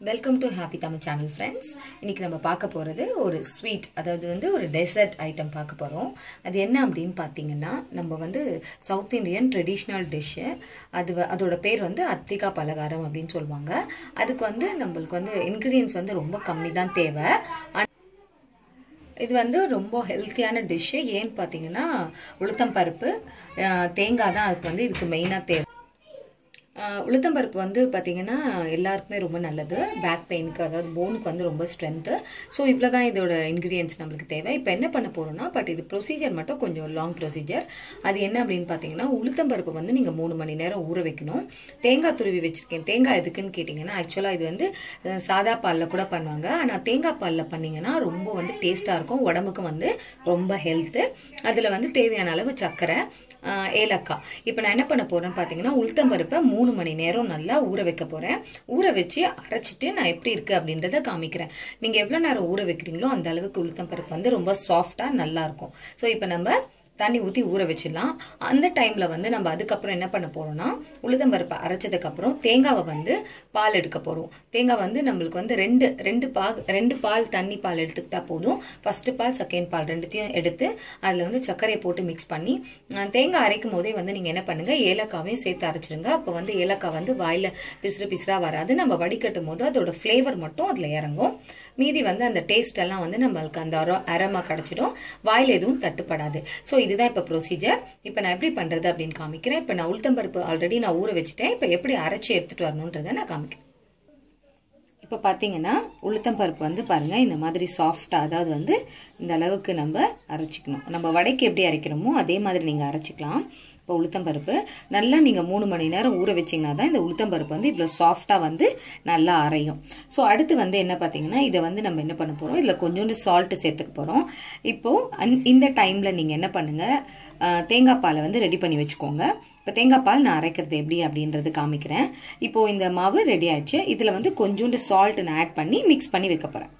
Welcome to happy Tamil channel friends இன்னைக்கு நம்ம பார்க்க போகிறது ஒரு ஸ்வீட் அதாவது வந்து ஒரு டெசர்ட் ஐட்டம் பார்க்க போகிறோம் அது என்ன அப்படின்னு பார்த்தீங்கன்னா நம்ம வந்து சவுத் இந்தியன் ட்ரெடிஷ்னல் டிஷ்ஷு அது வ- அதோட பேர் வந்து அத்திகா பலகாரம் அப்படின்னு சொல்லுவாங்க அதுக்கு வந்து நம்மளுக்கு வந்து இன்க்ரீடியன்ஸ் வந்து ரொம்ப கம்மி தான் தேவை ஆனா- இது வந்து ரொம்ப ஹெல்த்தியான டிஷ்ஷு ஏன்னு பார்த்தீங்கன்னா உளுத்தம் பருப்பு அஹ், தேங்காய் தான் அதுக்கு வந்து இதுக்கு மெயினாக தேவை ஆஹ் உளுத்தம்பருப்பு வந்து பார்த்தீங்கன்னா எல்லாருக்குமே ரொம்ப நல்லது பேக் பெயினுக்கு அதாவது போனுக்கு வந்து ரொம்ப ஸ்ட்ரென்த்து ஸோ இவ்வளோ தான் இதோட இன்க்ரீடியன்ஸ் நம்மளுக்கு தேவை இப்போ என்ன பண்ண போகிறோம்னா பட் இது ப்ரொசீஜர் மட்டும் கொஞ்சம் லாங் ப்ரொசீஜர் அது என்ன அப்படின்னு பார்த்தீங்கன்னா உளுத்தம்பருப்பு வந்து நீங்கள் மூணு மணி நேரம் ஊற வைக்கணும் தேங்காய் துருவி வச்சிருக்கேன் தேங்காய் எதுக்குன்னு கேட்டிங்கன்னா ஆக்சுவலாக இது வந்து அஹ், சாதா பாலில் கூட பண்ணுவாங்க ஆனால் தேங்காய் பாலில் பண்ணிங்கன்னா ரொம்ப வந்து டேஸ்ட்டாக இருக்கும் உடம்புக்கு வந்து ரொம்ப ஹெல்த்து அதில் வந்து தேவையான அளவு சர்க்கரை ஆஹ், ஏலக்காய் இப்போ நான் என்ன பண்ண போறேன்னு பார்த்தீங்கன்னா உளுத்தம்பருப்பை மூணு மணி நேரம் நல்லா ஊற வைக்க போறேன் ஊற வச்சு அரைச்சிட்டு நான் எப்படி இருக்கு அப்படின்றத காமிக்கிறேன் நீங்க எவ்வளவு நேரம் ஊற வைக்கிறீங்களோ அந்த அளவுக்கு உளுத்தம்பருப்பு வந்து ரொம்ப சாஃப்டா நல்லா இருக்கும் ஸோ இப்போ நம்ம தண்ணி ஊற்றி ஊற வச்சிடலாம் அந்த டைம்ல வந்து நம்ம அதுக்கப்புறம் என்ன பண்ண போறோம்னா உளுத்தம்பருப்பை அரைச்சதுக்கு அப்புறம் தேங்காவை வந்து பால் எடுக்க போறோம் தேங்காய் வந்து நம்மளுக்கு வந்து ரெண்டு ரெண்டு பால் ரெண்டு பால் தண்ணி பால் எடுத்துக்கிட்டா போதும் ஃபர்ஸ்ட் பால் செகண்ட் பால் ரெண்டுத்தையும் எடுத்து அதில் வந்து சர்க்கரையை போட்டு மிக்ஸ் பண்ணி அஹ், தேங்காய் அரைக்கும் போதே வந்து நீங்கள் என்ன பண்ணுங்க ஏலக்காவையும் சேர்த்து அரைச்சிடுங்க அப்போ வந்து ஏலக்காய் வந்து வாயில பிசுறு பிசுறா வராது நம்ம வடிகட்டும் போது அதோட ஃப்ளேவர் மட்டும் அதில் இறங்கும் மீதி வந்து அந்த டேஸ்ட் எல்லாம் வந்து நம்மளுக்கு அந்த அர அரமா கிடைச்சிடும் வாயில எதுவும் தட்டுப்படாது ஸோ இதுதான் இப்போ ப்ரொசீஜர் இப்போ நான் எப்படி பண்றது அப்படின்னு காமிக்கிறேன் இப்போ நான் உளுத்தம்பருப்பு ஆல்ரெடி நான் ஊற வச்சுட்டேன் இப்போ எப்படி அரைச்சி எடுத்துட்டு வரணுன்றதை நான் காமிக்கிறேன் இப்போ பார்த்தீங்கன்னா உளுத்தம் பருப்பு வந்து பாருங்க இந்த மாதிரி சாஃப்டாக அதாவது வந்து இந்த அளவுக்கு நம்ம அரைச்சிக்கணும் நம்ம வடைக்கு எப்படி அரைக்கிறோமோ அதே மாதிரி நீங்கள் அரைச்சிக்கலாம் இப்போ உளுத்தம் பருப்பு நல்லா நீங்கள் மூணு மணி நேரம் ஊற வச்சிங்கன்னா தான் இந்த உளுத்தம் பருப்பு வந்து இவ்வளோ சாஃப்டாக வந்து நல்லா அரையும் ஸோ அடுத்து வந்து என்ன பார்த்தீங்கன்னா இதை வந்து நம்ம என்ன பண்ண போகிறோம் இதில் கொஞ்சோண்டு சால்ட்டு சேர்த்துக்க போகிறோம் இப்போது அந்- இந்த டைமில் நீங்கள் என்ன பண்ணுங்கள் ஆஹ் தேங்காய் பாலை வந்து ரெடி பண்ணி வச்சுக்கோங்க இப்போ தேங்காய் பால் நான் அரைக்கிறது எப்படி அப்படின்றது காமிக்கிறேன் இப்போ இந்த மாவு ரெடி ஆயிடுச்சு இதில் வந்து கொஞ்சோண்டு சால்ட் நான் ஆட் பண்ணி மிக்ஸ் பண்ணி வைக்க போகிறேன்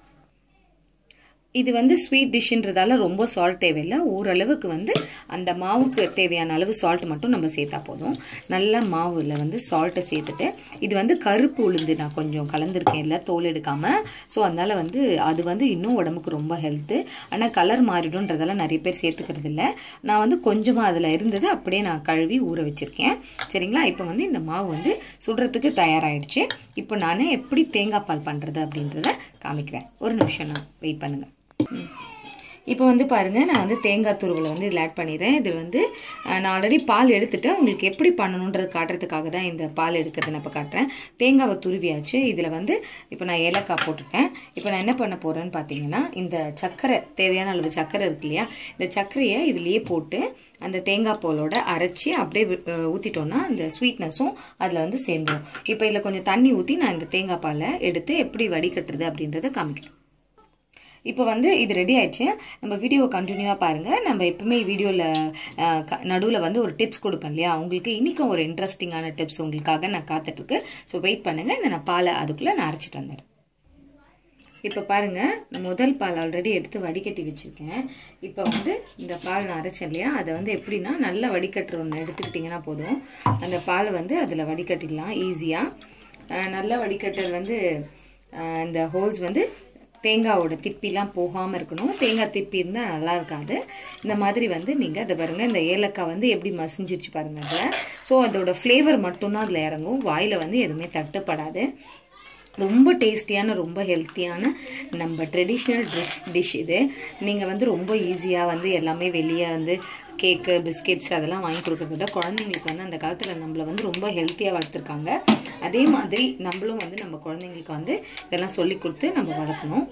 இது வந்து ஸ்வீட் டிஷ்ன்றதால ரொம்ப சால்ட் தேவையில்லை ஓரளவுக்கு வந்து அந்த மாவுக்கு தேவையான அளவு சால்ட் மட்டும் நம்ம சேர்த்தா போதும் நல்லா மாவுல வந்து சால்ட்டை சேர்த்துட்டு இது வந்து கருப்பு உளுந்து நான் கொஞ்சம் கலந்துருக்கேன் இல்லை தோல் எடுக்காம ஸோ அதனால வந்து அது வந்து இன்னும் உடம்புக்கு ரொம்ப ஹெல்த்து ஆனால் கலர் மாறிடும்ன்றதால நிறைய பேர் சேர்த்துக்கிறது இல்லை நான் வந்து கொஞ்சமாக அதில் இருந்தது அப்படியே நான் கழுவி ஊற வச்சிருக்கேன் சரிங்களா இப்போ வந்து இந்த மாவு வந்து சுடுறதுக்கு தயாராகிடுச்சு இப்போ நான் எப்படி தேங்காய் பால் பண்ணுறது அப்படின்றத காமிக்கிறேன் ஒரு நிமிஷம் நான் வெயிட் பண்ணுங்க ம். இப்போ வந்து பாருங்க நான் வந்து தேங்காய் துருவலை வந்து இதில் ஆட் பண்ணிடுறேன் இது வந்து அஹ், நான் ஆல்ரெடி பால் எடுத்துட்டேன் உங்களுக்கு எப்படி பண்ணணுன்றது காட்டுறதுக்காக தான் இந்த பால் எடுக்கிறத நான் இப்போ காட்டுறேன் தேங்காவை துருவியாச்சு இதில் வந்து இப்போ நான் ஏலக்காய் போட்டுட்டேன் இப்போ நான் என்ன பண்ண போறேன்னு பார்த்தீங்கன்னா இந்த சர்க்கரை தேவையான அளவு சர்க்கரை இருக்கு இல்லையா இந்த சர்க்கரையை இதுலயே போட்டு அந்த தேங்காய் பாலோட அரைச்சி அப்படியே வி- அஹ், ஊத்திட்டோம்னா அந்த ஸ்வீட்னஸும் அதில் வந்து சேர்ந்துடும் இப்போ இதில் கொஞ்சம் தண்ணி ஊற்றி நான் இந்த தேங்காய் பாலை எடுத்து எப்படி வடிகட்டுறது அப்படின்றத காமிக்கிறேன் இப்போ வந்து இது ரெடி ஆயிடுச்சு நம்ம வீடியோ கண்டினியூவாக பாருங்க நம்ம எப்பவுமே வீடியோவில் நடுவில் வந்து ஒரு டிப்ஸ் கொடுப்பேன் இல்லையா உங்களுக்கு இன்னைக்கும் ஒரு இன்ட்ரெஸ்டிங்கான டிப்ஸ் உங்களுக்காக நான் காத்துட்டு இருக்கு ஸோ வெயிட் பண்ணுங்க இந்த நான் பாலை அதுக்குள்ளே நான் அரைச்சிட்டு வந்துடுறேன் இப்போ பாருங்க நான் முதல் பால் ஆல்ரெடி எடுத்து வடிகட்டி வச்சிருக்கேன் இப்போ வந்து இந்த பால் நான் அரைச்சேன் இல்லையா அதை வந்து எப்படின்னா நல்லா வடிகட்டுற ஒன்று எடுத்துக்கிட்டிங்கன்னா போதும் அந்த பாலை வந்து அதில் வடிகட்டிடலாம் ஈஸியாக நல்ல வடிகட்டல் வந்து அஹ், இந்த ஹோல்ஸ் வந்து தேங்காவோட திப்பிலாம் போகாமல் இருக்கணும் தேங்காய் திப்பி இருந்தால் நல்லா இருக்காது இந்த மாதிரி வந்து நீங்கள் அதை பாருங்க இந்த ஏலக்காய் வந்து எப்படி மசிஞ்சிருச்சு பாருங்க அதில் ஸோ அதோட ஃப்ளேவர் மட்டும்தான் அதில் இறங்கும் வாயில் வந்து எதுவுமே தட்டுப்படாது ரொம்ப டேஸ்டியான ரொம்ப ஹெல்த்தியான நம்ம ட்ரெடிஷ்னல் டிஷ் டிஷ் இது நீங்கள் வந்து ரொம்ப ஈஸியாக வந்து எல்லாமே வெளியே வந்து கேக்கு பிஸ்கெட்ஸ் அதெல்லாம் வாங்கி கொடுக்கறத விட குழந்தைங்களுக்கு வந்து அந்த காலத்தில் நம்மளை வந்து ரொம்ப ஹெல்த்தியாக வளர்த்துருக்காங்க அதே மாதிரி நம்மளும் வந்து நம்ம குழந்தைங்களுக்கு வந்து இதெல்லாம் சொல்லி கொடுத்து நம்ம வளர்க்கணும்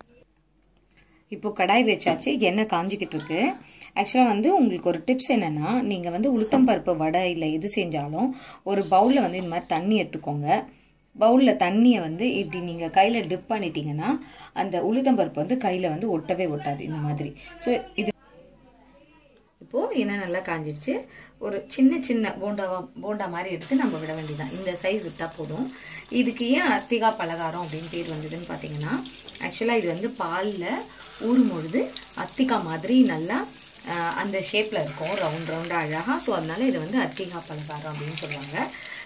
இப்போ கடாய் வச்சாச்சு எண்ணெய் காஞ்சிக்கிட்டு இருக்கு ஆக்சுவலாக வந்து உங்களுக்கு ஒரு டிப்ஸ் என்னன்னா நீங்கள் வந்து உளுத்தம்பருப்பு வடை இல்லை எது செஞ்சாலும் ஒரு பவுலில் வந்து இந்த மாதிரி தண்ணி எடுத்துக்கோங்க பவுலில் தண்ணியை வந்து இப்படி நீங்கள் கையில் டிப் பண்ணிட்டீங்கன்னா அந்த உளுத்தம்பருப்பு வந்து கையில் வந்து ஒட்டவே ஒட்டாது இந்த மாதிரி ஸோ இது இப்போ எண்ணெய் நல்லா காஞ்சிருச்சு ஒரு சின்ன சின்ன போண்டாவா போண்டா மாதிரி எடுத்து நம்ம விட வேண்டியதான் இந்த சைஸ் விட்டா போதும் இதுக்கு ஏன் அத்திகா பலகாரம் அப்படின்னு பேர் வந்ததுன்னு பார்த்தீங்கன்னா ஆக்சுவலாக இது வந்து பாலில் ஊறும் பொழுது அத்திகா மாதிரி நல்லா ஆஹ், அந்த ஷேப்பில் இருக்கும் ரவுண்ட் ரவுண்டாக அழகாக ஸோ அதனால இது வந்து அத்திகா பலகாரம் அப்படின்னு சொல்லுவாங்க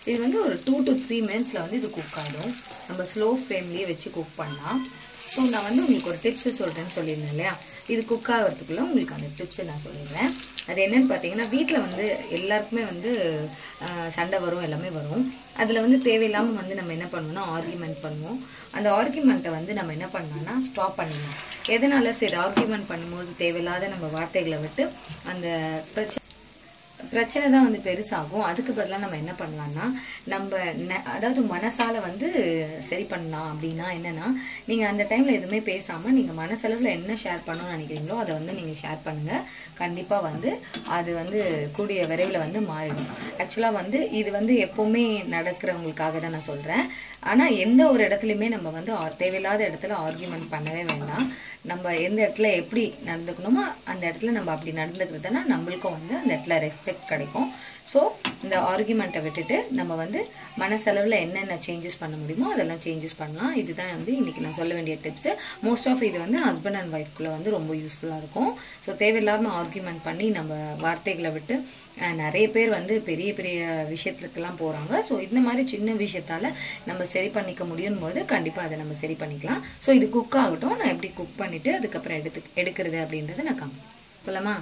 இது வந்து ஒரு டூ டு த்ரீ மினிட்ஸில் வந்து இது குக் ஆகிடும் நம்ம ஸ்லோ ஃப்ளேம்லேயே வச்சு குக் பண்ணலாம் ஸோ நான் வந்து உங்களுக்கு ஒரு டிப்ஸு சொல்கிறேன்னு சொல்லியிருந்தேன் இல்லையா இது குக் ஆகிறதுக்குள்ள உங்களுக்கு அந்த டிப்ஸை நான் சொல்லிடுறேன் அது என்னன்னு பார்த்தீங்கன்னா வீட்டில் வந்து எல்லாருக்குமே வந்து ஆஹ், சண்டை வரும் எல்லாமே வரும் அதில் வந்து தேவையில்லாமல் வந்து நம்ம என்ன பண்ணுவோம்னா ஆர்கியூமெண்ட் பண்ணுவோம் அந்த ஆர்கியூமெண்ட்டை வந்து நம்ம என்ன பண்ணலாம்னா ஸ்டாப் பண்ணிடணும் எதனால சரி ஆர்கியூமெண்ட் பண்ணும்போது தேவையில்லாத நம்ம வார்த்தைகளை விட்டு அந்த பிரச்சனை பிரச்சனை தான் வந்து பெருசாகும் அதுக்கு பதிலாக நம்ம என்ன பண்ணலாம்னா நம்ம ந- அதாவது மனசால வந்து சரி பண்ணலாம் அப்படின்னா என்னன்னா நீங்க அந்த டைம்ல எதுவுமே பேசாம நீங்க மனசளவுல என்ன ஷேர் பண்ணணும்னு நினைக்கிறீங்களோ அதை வந்து நீங்க ஷேர் பண்ணுங்க கண்டிப்பா வந்து அது வந்து கூடிய விரைவில் வந்து மாறிடும் ஆக்சுவலா வந்து இது வந்து எப்பவுமே நடக்கிறவங்களுக்காக தான் நான் சொல்றேன் ஆனா எந்த ஒரு இடத்துலையுமே நம்ம வந்து ஆ- தேவையில்லாத இடத்துல ஆர்கியூமெண்ட் பண்ணவே வேண்டாம் நம்ம எந்த இடத்துல எப்படி நடந்துக்கணுமோ அந்த இடத்துல நம்ம அப்படி நடந்துக்கிறதுனா நம்மளுக்கும் வந்து அந்த இடத்துல ரெஸ்பெக்ட் கிடைக்கும் ஸோ இந்த ஆர்குமெண்ட்டை விட்டுட்டு நம்ம வந்து மனசளவில் என்னென்ன சேஞ்சஸ் பண்ண முடியுமோ அதெல்லாம் சேஞ்சஸ் பண்ணலாம் இதுதான் வந்து இன்னைக்கு நான் சொல்ல வேண்டிய டிப்ஸு மோஸ்ட் ஆஃப் இது வந்து ஹஸ்பண்ட் அண்ட் ஒய்ஃப்குள்ளே வந்து ரொம்ப யூஸ்ஃபுல்லாக இருக்கும் ஸோ தேவையில்லாமல் ஆர்குமெண்ட் பண்ணி நம்ம வார்த்தைகளை விட்டு அஹ், நிறைய பேர் வந்து பெரிய பெரிய விஷயத்துக்கெல்லாம் போகிறாங்க ஸோ இந்த மாதிரி சின்ன விஷயத்தால நம்ம சரி பண்ணிக்க முடியும் போது கண்டிப்பாக அதை நம்ம சரி பண்ணிக்கலாம் ஸோ இது குக் ஆகட்டும் நான் எப்படி குக் பண்ணிவிட்டு அதுக்கப்புறம் எடுத்து எடுக்கிறது அப்படின்றத நான் காமி போலாமா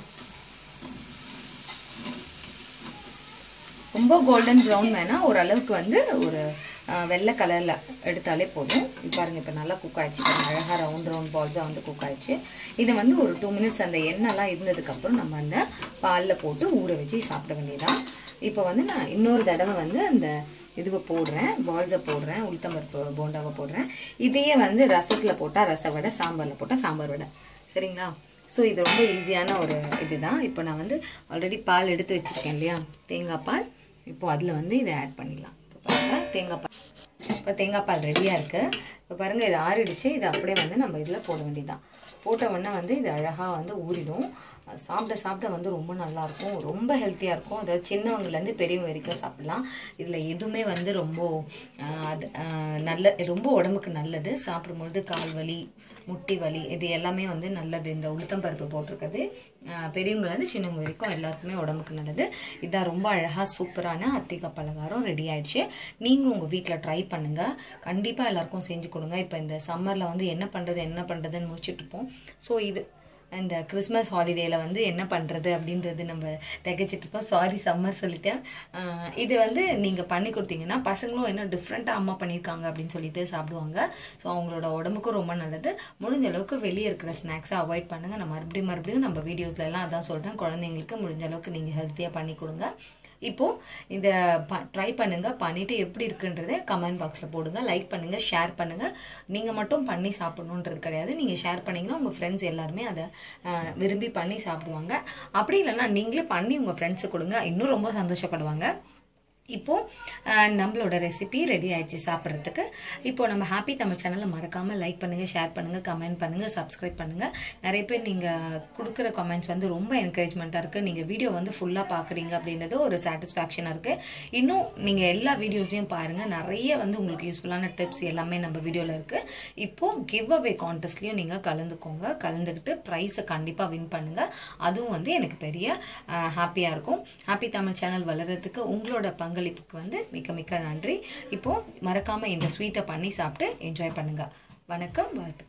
ரொம்ப கோல்டன் ப்ரௌன் வேணாம் ஓரளவுக்கு வந்து ஒரு அஹ், வெள்ளை கலரில் எடுத்தாலே போதும் இது பாருங்க இப்போ நல்லா குக் ஆயிடுச்சு பாருங்க அழகாக ரவுண்ட் ரவுண்ட் பால்ஸாக வந்து குக் ஆயிடுச்சு இது வந்து ஒரு டூ மினிட்ஸ் அந்த எண்ணெய்லாம் இருந்ததுக்கப்புறம் நம்ம அந்த பாலில் போட்டு ஊற வச்சு சாப்பிட வேண்டியதான் இப்போ வந்து நான் இன்னொரு தடவை வந்து அந்த இதுவை போடுறேன் பால்ஸை போடுறேன் உளுத்தம்பருப்பு போண்டாவை போடுறேன் இதையே வந்து ரசத்தில் போட்டால் ரச வடை சாம்பாரில் போட்டால் சாம்பார் வடை சரிங்களா ஸோ இது ரொம்ப ஈஸியான ஒரு இதுதான் இப்போ நான் வந்து ஆல்ரெடி பால் எடுத்து வச்சிருக்கேன் இல்லையா தேங்காய் பால் இப்போ அதில் வந்து இதை ஆட் பண்ணிடலாம் இப்போ பாருங்க தேங்காய் பால் இப்போ தேங்காய் பால் ரெடியாக இருக்குது இப்போ பாருங்கள் இது ஆறிடுச்சு இதை அப்படியே வந்து நம்ம இதில் போட வேண்டியதுதான் போட்ட உடனே வந்து இது அழகாக வந்து ஊறிடும் அது சாப்பிட சாப்பிட வந்து ரொம்ப நல்லாயிருக்கும் ரொம்ப ஹெல்த்தியாக இருக்கும் அதாவது சின்னவங்கலேருந்து பெரியவங்க வரைக்கும் சாப்பிடலாம் இதில் எதுவுமே வந்து ரொம்ப ஆஹ், அது ஆஹ், நல்ல ரொம்ப உடம்புக்கு நல்லது சாப்பிடும்பொழுது கால் வலி முட்டி வலி இது எல்லாமே வந்து நல்லது இந்த உளுத்தம்பருப்பு போட்டிருக்கிறது ஆஹ், பெரியவங்கலேருந்து சின்னவங்க வரைக்கும் எல்லாருக்குமே உடம்புக்கு நல்லது இதான் ரொம்ப அழகாக சூப்பரான அத்திக்காய் பலகாரம் ரெடி ஆயிடுச்சு நீங்களும் உங்கள் வீட்டில் ட்ரை பண்ணுங்க கண்டிப்பாக எல்லாருக்கும் செஞ்சு கொடுங்க இப்போ இந்த சம்மரில் வந்து என்ன பண்ணுறது என்ன பண்ணுறதுன்னு முடிச்சுட்டு இருப்போம் ஸோ இது இந்த கிறிஸ்மஸ் ஹாலிடேல வந்து என்ன பண்ணுறது அப்படின்றது நம்ம திகைச்சிட்டு இருப்போம் சாரி சம்மர் சொல்லிட்டேன் ஆஹ் இது வந்து நீங்கள் பண்ணி கொடுத்தீங்கன்னா பசங்களும் என்ன டிஃப்ரெண்ட்டாக அம்மா பண்ணியிருக்காங்க அப்படின்னு சொல்லிட்டு சாப்பிடுவாங்க ஸோ அவங்களோட உடம்புக்கும் ரொம்ப நல்லது முடிஞ்ச அளவுக்கு வெளியே இருக்கிற ஸ்நாக்ஸை அவாய்ட் பண்ணுங்கள் நான் மறுபடியும் மறுபடியும் நம்ம வீடியோஸ்ல எல்லாம் அதான் சொல்கிறேன் குழந்தைங்களுக்கு முடிஞ்ச அளவுக்கு நீங்கள் ஹெல்த்தியாக பண்ணி கொடுங்க இப்போ இந்த ட்ரை பண்ணுங்க பண்ணிட்டு எப்படி இருக்குன்றதை கமெண்ட் பாக்ஸ்ல போடுங்க லைக் பண்ணுங்க ஷேர் பண்ணுங்க நீங்க மட்டும் பண்ணி சாப்பிடணுன்றது கிடையாது நீங்க ஷேர் பண்ணீங்கன்னா உங்க ஃப்ரெண்ட்ஸ் எல்லாருமே அதை அஹ், விரும்பி பண்ணி சாப்பிடுவாங்க அப்படி இல்லைன்னா நீங்களே பண்ணி உங்க ஃப்ரெண்ட்ஸுக்கு கொடுங்க இன்னும் ரொம்ப சந்தோஷப்படுவாங்க இப்போ அஹ், நம்மளோட ரெசிபி ரெடி ஆயிடுச்சு சாப்பிட்றதுக்கு இப்போ நம்ம ஹாப்பி தமிழ் சேனலை மறக்காம லைக் பண்ணுங்க ஷேர் பண்ணுங்க கமெண்ட் பண்ணுங்க சப்ஸ்கிரைப் பண்ணுங்க நிறைய பேர் நீங்க கொடுக்குற கமெண்ட்ஸ் வந்து ரொம்ப என்கரேஜ்மெண்ட்டாக இருக்கு நீங்க வீடியோ வந்து ஃபுல்லா பாக்குறீங்க அப்படின்றது ஒரு சாட்டிஸ்ஃபேக்ஷனாக இருக்கு இன்னும் நீங்க எல்லா வீடியோஸையும் பாருங்க நிறைய வந்து உங்களுக்கு யூஸ்ஃபுல்லான டிப்ஸ் எல்லாமே நம்ம வீடியோல இருக்கு இப்போ கிவ் அவே கான்டெஸ்ட்லயும் நீங்க கலந்துக்கோங்க கலந்துக்கிட்டு ப்ரைஸை கண்டிப்பா வின் பண்ணுங்க அதுவும் வந்து எனக்கு பெரிய ஹாப்பியா இருக்கும் ஹாப்பி தமிழ் சேனல் வளர்றதுக்கு உங்களோட பங்களிப்புக்கு வந்து மிக்க மிக்க நன்றி இப்போ மறக்காம இந்த ஸ்வீட்டை பண்ணி சாப்பிட்டு என்ஜாய் பண்ணுங்க வணக்கம் வாழ்த்துக்கள்